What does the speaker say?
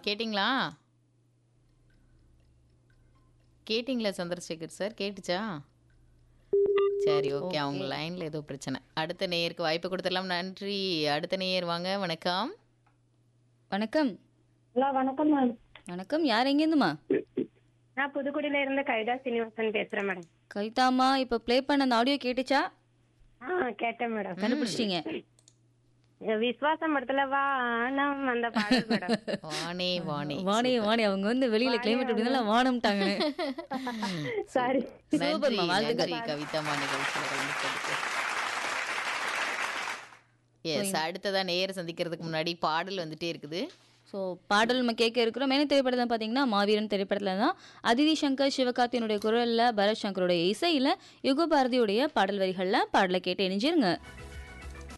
கேட்டிங்களா கேட்டிங்களா சந்திரசேகர் சார் கேட்டுச்சா சரி ஓகே அவங்க லைன்ல ஏதோ பிரச்சனை அடுத்த நேயருக்கு வாய்ப்பு கொடுத்துடலாம் நன்றி அடுத்த நேயர் வாங்க வணக்கம் வணக்கம் ஹலோ வணக்கம் மேம் வணக்கம் யார் எங்கேருந்துமா நான் புதுக்குடியில இருந்து கவிதா சீனிவாசன் பேசுறேன் மேடம் கவிதாமா இப்போ ப்ளே பண்ண அந்த ஆடியோ கேட்டுச்சா ஆ கேட்டேன் மேடம் கண்டுபிடிச்சிட்டீங்க விஸ்வாசம் படத்துல வானம் அந்த பாடல் மேடம் வானே வானே வாணி வாணி அவங்க வந்து வெளியில கிளைமேட் அப்படினால வானம்ட்டாங்க சாரி நன்றி சூப்பர்மா, வாழ்த்துக்கள். நன்றி கவிதாமா நிகழ்ச்சியில் கலந்துக்கிறதுக்கு எஸ் அடுத்ததா நேயர் சந்திக்கிறதுக்கு முன்னாடி பாடல் வந்துட்டே இருக்குது ஸோ பாடல் நம்ம கேட்க இருக்கிறோம் என்ன திரைப்படத்தில் பார்த்தீங்கன்னா மாவீரன் திரைப்படத்தில் தான் அதிதி சங்கர் சிவகார்த்தியனுடைய குரலில் பரத் சங்கருடைய இசையில் யுக பாரதியுடைய பாடல் வரிகளில் பாடலை கேட்டு இணைஞ்சிருங்க